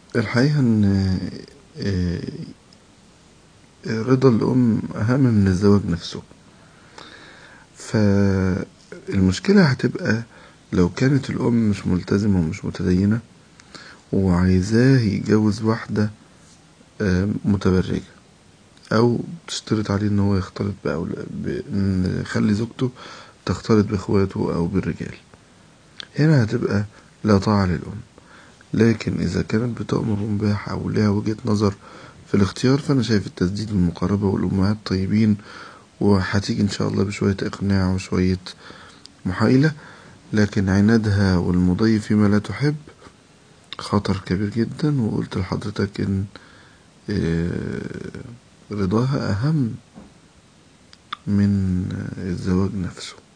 الحقيقة إن آه، رضا الأم أهم من الزواج نفسه فالمشكلة هتبقى لو كانت الأم مش ملتزمة ومش متدينة وعايزاه يتجوز واحدة آه، متبرجة أو تشترط عليه إن هو يختلط بأولاد إن يخلي زوجته تختلط بإخواته أو بالرجال هنا هتبقى لا طاعة للأم لكن إذا كانت بتأمر بمباح أو لها وجهة نظر في الاختيار فأنا شايف التسديد والمقاربة والأمهات طيبين وهتيجي إن شاء الله بشوية إقناع وشوية محايلة لكن عنادها والمضي فيما لا تحب خطر كبير جدا وقلت لحضرتك إن آه، رضاها أهم من الزواج نفسه